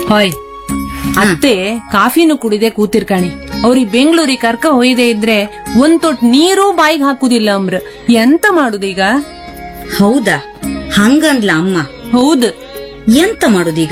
ಹೊಯ್ ಅತ್ತೆ ಕಾಫಿನೂ ಕುಡಿದೆ ಕೂತಿರ್ಕಾಣಿ ಅವ್ರಿಗೆ ಬೆಂಗಳೂರಿಗೆ ಕರ್ಕ ಹೊಯ್ದೆ ಇದ್ರೆ ಒಂದ್ ತೊಟ್ ನೀರು ಬಾಯಿಗೆ ಹಾಕುದಿಲ್ಲ ಅಮ್ರ ಎಂತ ಮಾಡುದೀಗ ಹೌದಾ ಹಂಗಂದ್ಲ ಅಮ್ಮ ಹೌದು ಎಂತ ಮಾಡುದೀಗ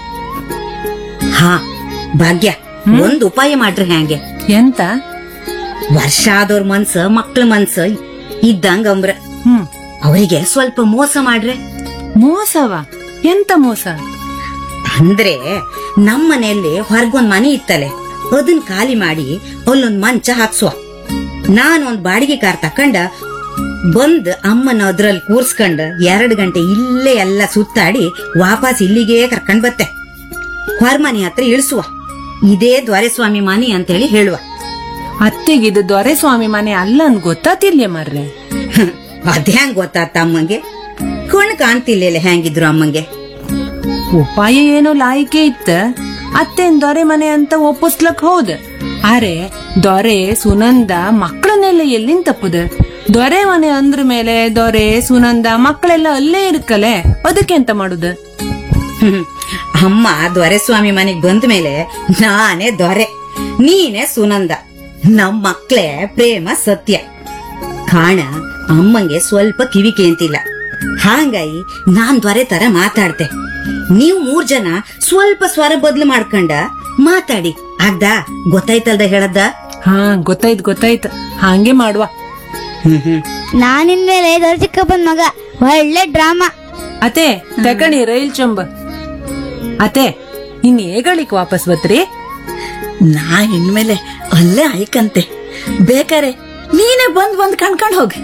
ಹಾ ಭಾಗ್ಯ ಒಂದ್ ಉಪಾಯ ಮಾಡ್ರಿ ಹ್ಯಾಂಗೆ ಎಂತ ವರ್ಷ ಆದವ್ರ ಮನ್ಸ ಮಕ್ಳ ಮನ್ಸ ಇದ್ದಂಗ ಅಂಬ್ರ ಹ್ಮ್ ಅವರಿಗೆ ಸ್ವಲ್ಪ ಮೋಸ ಮಾಡ್ರೆ ಮೋಸವ ಎಂತ ಮೋಸ ಅಂದ್ರೆ ನಮ್ ಮನೆಯಲ್ಲಿ ಹೊರಗೊಂದ್ ಮನೆ ಇತ್ತಲೆ ಅದನ್ ಖಾಲಿ ಮಾಡಿ ಅಲ್ಲೊಂದ್ ಮಂಚ ಹಾಕ್ಸುವ ನಾನೊಂದ್ ಬಾಡಿಗೆ ಕಾರ್ ತಕೊಂಡ ಬಂದ್ ಅಮ್ಮನ ಅದ್ರಲ್ಲಿ ಕೂರ್ಸ್ಕೊಂಡ್ ಎರಡ್ ಗಂಟೆ ಇಲ್ಲೇ ಎಲ್ಲ ಸುತ್ತಾಡಿ ವಾಪಸ್ ಇಲ್ಲಿಗೆ ಕರ್ಕೊಂಡ್ ಬತ್ತೆ ಹೊರಮನೆ ಹತ್ರ ಇಳಿಸುವ ಇದೇ ದ್ವಾರಸ್ವಾಮಿ ಮನೆ ಅಂತೇಳಿ ಹೇಳುವ ಅತ್ತೆಗಿದು ದೊರೆಸ್ವಾಮಿ ಮನೆ ಅಲ್ಲ ಅನ್ ಗೊತ್ತಾತಿಲ್ಯ ಮರ್ರೆ ಅದ್ಹ್ಯಾಂಗ್ ಗೊತ್ತಾತ ಅಮ್ಮಂಗೆ ಕಣ್ ಕಾಣ್ತಿಲ್ಲ ಹೆಂಗಿದ್ರು ಅಮ್ಮಂಗೆ ಉಪಾಯ ಏನೋ ಲಾಯಿಕೆ ಇತ್ತ ಅತ್ತೆನ್ ದೊರೆ ಮನೆ ಅಂತ ಒಪ್ಪಿಸ್ಲಕ್ ಹೌದ್ ಆರೆ ದೊರೆ ಸುನಂದ ಮಕ್ಕಳನ್ನೆಲ್ಲ ಎಲ್ಲಿಂದ ತಪ್ಪುದ ದೊರೆ ಮನೆ ಅಂದ್ರ ಮೇಲೆ ದೊರೆ ಸುನಂದ ಮಕ್ಕಳೆಲ್ಲ ಅಲ್ಲೇ ಇರ್ಕಲೆ ಅದಕ್ಕೆ ಎಂತ ಮಾಡುದ ಹ್ಮ್. ಅಮ್ಮ ದೊರೆಸ್ವಾಮಿ ಮನೆಗ್ ಬಂದ ಮೇಲೆ ನಾನೇ ದೊರೆ ನೀನೇ ಸುನಂದ ನಮ್ ಮಕ್ಳೇ ಪ್ರೇಮ ಸತ್ಯ ಕಾಣ ಅಮ್ಮಂಗೆ ಸ್ವಲ್ಪ ಕಿವಿ ಕೇಂತಿಲ್ಲ ಹಾಂಗಾಗಿ ನಾನ್ ದೊರೆ ತರ ಮಾತಾಡ್ತೆ ನೀವು ಮೂರ್ ಜನ ಸ್ವಲ್ಪ ಸ್ವರ ಬದ್ಲು ಮಾಡ್ಕೊಂಡ ಮಾತಾಡಿ ಆಗ್ದಾ ಗೊತ್ತಾಯ್ತಲ್ದ ಹೇಳದ್ದ ಹಾ ಗೊತ್ತಾಯ್ತು ಗೊತ್ತಾಯ್ತು ಹಾಗೆ ಮಾಡುವ ಹ್ಮ್ ಹ್ಮ್ ನಾನಿನ್ಮೇಲೆ ದೊರೆ ಚಿಕ್ಕಪ್ಪನ ಮಗ ಒಳ್ಳೆ ಡ್ರಾಮಾ ಅತೆ ತಕಣಿ ರೈಲ್ ಚಂಬ ಅತೆ ಇನ್ ಏಗಳಿಕ್ ವಾಪಸ್ ಬತ್ರಿ ನಾ ಇನ್ಮೇಲೆ ಅಲ್ಲೇ ಆಯ್ಕಂತೆ ಬೇಕಾರೆ ನೀನೇ ಬಂದ್ ಬಂದ್ ಕಣ್ಕೊಂಡ್ ಹೋಗಿ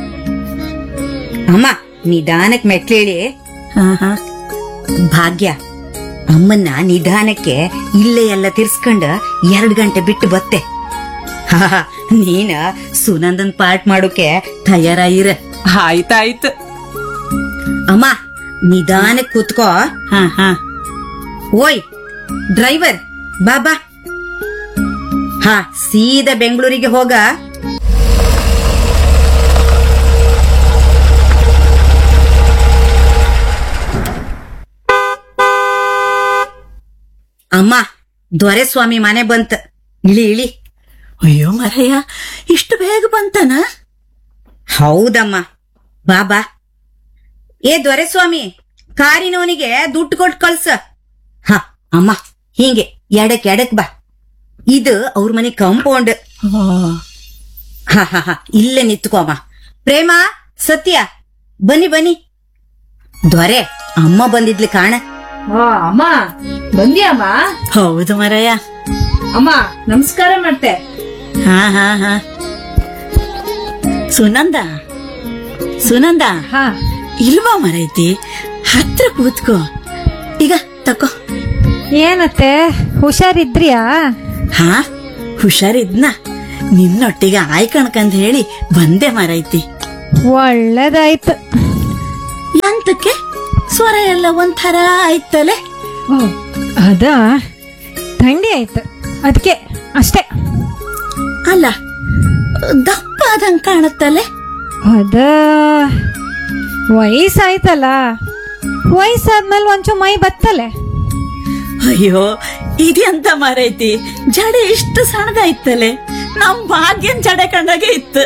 ಅಮ್ಮ ನಿಧಾನಕ್ ಮೆಟ್ಲೇಳಿ ಹಾ ಹಾ ಭಾಗ್ಯ ಅಮ್ಮನ್ನ ನಿಧಾನಕ್ಕೆ ಇಲ್ಲೇ ಎಲ್ಲ ತಿರ್ಸ್ಕೊಂಡ ಎರಡ್ ಗಂಟೆ ಬಿಟ್ಟು ಬತ್ತೆ ಹಾ ನೀನ ಸುನಂದನ್ ಪಾರ್ಟ್ ಮಾಡೋಕೆ ತಯಾರಾಗಿರ ಆಯ್ತಾಯ್ತು ಅಮ್ಮ ನಿಧಾನಕ್ ಕೂತ್ಕೋ ಹಾ ಹಾ ಓಯ್ ಡ್ರೈವರ್ ಬಾಬಾ ಹಾ ಸೀದಾ ಬೆಂಗಳೂರಿಗೆ ಹೋಗ ಅಮ್ಮ ದೊರೆಸ್ವಾಮಿ ಮನೆ ಬಂತ ಇಳಿ ಇಳಿ ಅಯ್ಯೋ ಮರಯ್ಯ ಇಷ್ಟು ಬೇಗ ಬಂತನ ಹೌದಮ್ಮ ಬಾಬಾ ಏ ದೊರೆಸ್ವಾಮಿ ಕಾರಿನವನಿಗೆ ದುಡ್ಡು ಕೊಟ್ಟು ಕಳ್ಸ ಹ ಅಮ್ಮ ಹಿಂಗೆ ಎಡಕ್ ಎಡಕ್ ಬಾ ಇದು ಅವ್ರ ಮನೆ ಕಾಂಪೌಂಡ್ ಹ ಹ ಹ ಇಲ್ಲೇ ನಿತ್ಕೋ ಅಮ್ಮ ಪ್ರೇಮ ಸತ್ಯ ಬನ್ನಿ ಬನ್ನಿ ದೊರೆ ಅಮ್ಮ ಬಂದಿದ್ಲಿ ಕಾಣ ಅಮ್ಮ ಬಂದ್ಯಾಮ್ಮ ಹೌದು ಮರಯ್ಯ ಅಮ್ಮ ನಮಸ್ಕಾರ ಮಾಡ್ತೆ ಹಾ ಹಾ ಹಾ ಸುನಂದ ಸುನಂದ ಹಾ ಇಲ್ವಾ ಮರೈತಿ ಹತ್ರ ಕೂತ್ಕೋ ಈಗ ತಕೋ ಏನತ್ತೆ ಹುಷಾರಿದ್ರಿಯಾ ಹಾ ಹುಷಾರಿದ್ನ ನಿನ್ನೊಟ್ಟಿಗೆ ಆಯ್ಕಣ್ಕಂದ್ ಹೇಳಿ ಬಂದೆ ಮರೈತಿ ಒಳ್ಳೇದಾಯ್ತು ಎಂತಕ್ಕೆ ಸ್ವರ ಎಲ್ಲ ಒಂಥರ ಆಯ್ತಲೆ ಓ ಅದ ಥಂಡಿ ಆಯ್ತು ಅದಕ್ಕೆ ಅಷ್ಟೇ ಅಲ್ಲ ದಪ್ಪ ಆದಂಗ್ ಕಾಣುತ್ತಲೆ ಅದ ವಯಸ್ಸಾಯ್ತಲ್ಲ ವಯಸ್ಸಾದ್ಮೇಲೆ ಒಂಚೂರು ಮೈ ಬತ್ತಲೆ ಅಯ್ಯೋ ಇದೆಂತ ಮರೈತಿ ಜಡೆ ಇಷ್ಟು ಸಣ್ಣದಾಯ್ತಲೆ ನಮ್ ಭಾಗ್ಯನ್ ಜಡೆ ಕಂಡಾಗೆ ಇತ್ತು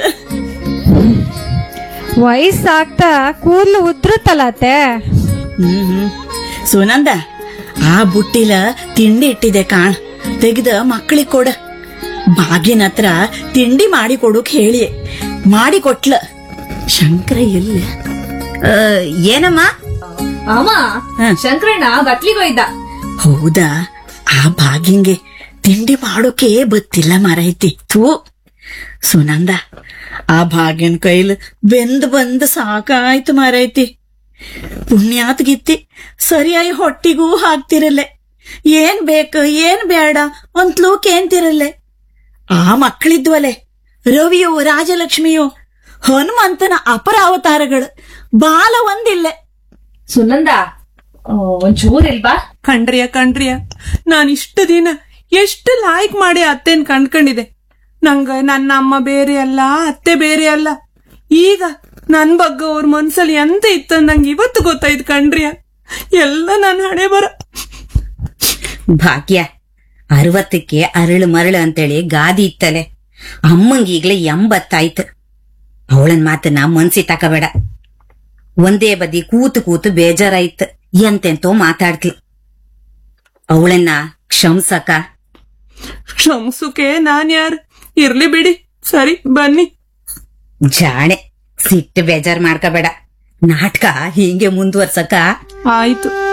ವಯಸ್ಸಾಗ್ತಾ ಕೂದಲು ಉದ್ರುತ್ತಲ್ಲ ಅತ್ತೆ ಹ್ಮ್ ಹ್ಮ್ ಸುನಂದ ಆ ಬುಟ್ಟಿಲ ತಿಂಡಿ ಇಟ್ಟಿದೆ ಕಾಣ್ ತೆಗ್ದ ಮಕ್ಕಳಿಗೆ ಕೊಡ ಬಾಗಿನ ಹತ್ರ ತಿಂಡಿ ಮಾಡಿ ಕೊಡೋಕ್ ಹೇಳಿ ಮಾಡಿ ಕೊಟ್ಲ ಶಂಕರ ಎಲ್ಲ ಆ, ಏನಮ್ಮ ಅಮ್ಮ ಹ. ಶಂಕರಣ್ಣ ಬಟ್ಲಿಗೋಯ್ದ ಹೌದಾ ಆ ಭಾಗ್ಯಂಗೆ ತಿಂಡಿ ಮಾಡೋಕೆ ಬತ್ತಿಲ್ಲ ಮರೈತಿ ಥೂ ಸುನಂದ ಆ ಭಾಗ್ಯನ್ ಕೈಲ್ ಬೆಂದ್ ಬಂದ್ ಸಾಕಾಯ್ತು ಮರೈತಿ ಪುಣ್ಯಾತ್ ಗಿತ್ತಿ ಸರಿಯಾಗಿ ಹೊಟ್ಟಿಗೂ ಹಾಕ್ತಿರಲ್ಲೆ ಏನ್ ಬೇಕು ಏನ್ ಬೇಡ ಒಂತ್ಲೂ ಕೇಂತಿರಲ್ಲೆ ಆ ಮಕ್ಕಳಿದ್ವಲೆ ರವಿಯು ರಾಜಲಕ್ಷ್ಮಿಯು ಹನುಮಂತನ ಅಪರ ಅವತಾರಗಳು ಬಾಲ ಒಂದಿಲ್ಲೆ ಸುನಂದ ಒಂಚೂರ್ ಇಲ್ವಾ ಕಣ್ರಿಯ ಕಣ್ರಿಯ ನಾನ್ ಇಷ್ಟು ದಿನ ಎಷ್ಟು ಲಾಯ್ಕ್ ಮಾಡಿ ಅತ್ತೆನ್ ಕಂಡ್ಕೊಂಡಿದೆ ನಂಗ ನನ್ನ ಅಮ್ಮ ಬೇರೆ ಅಲ್ಲ ಅತ್ತೆ ಬೇರೆ ಅಲ್ಲ ಈಗ ನನ್ ಬಗ್ಗೆ ಅವ್ರ ಮನ್ಸಲ್ಲಿ ಎಂತ ಇತ್ತ ನಂಗೆ ಇವತ್ತು ಗೊತ್ತಾಯ್ತು ಕಣ್ರಿಯ ಎಲ್ಲ ನನ್ನ ಹಣೆ ಬರ ಭಾಗ್ಯ ಅರವತ್ತಕ್ಕೆ ಅರಳು ಮರಳು ಅಂತೇಳಿ ಗಾದಿ ಇತ್ತಲೆ ಅಮ್ಮಂಗ್ ಈಗ್ಲೇ ಎಂಬತ್ತಾಯ್ತು ಅವಳನ್ ಮಾತನ್ನ ಮನ್ಸಿ ತಕಬೇಡ ಒಂದೇ ಬದಿ ಕೂತು ಕೂತು ಬೇಜಾರಾಯ್ತು ಎಂತೆಂತೋ ಮಾತಾಡ್ತಿ ಅವಳನ್ನ ಕ್ಷಮ್ಸಕ ಕ್ಷಮ್ಸುಕೆ ನಾನ್ ಯಾರ್ ಇರ್ಲಿ ಬಿಡಿ ಸರಿ ಬನ್ನಿ ಜಾಣೆ ಸಿಟ್ಟು ಬೇಜಾರ್ ಮಾಡ್ಕೋಬೇಡ ನಾಟಕ ಹೀಗೆ ಮುಂದುವರ್ಸಕ ಆಯ್ತು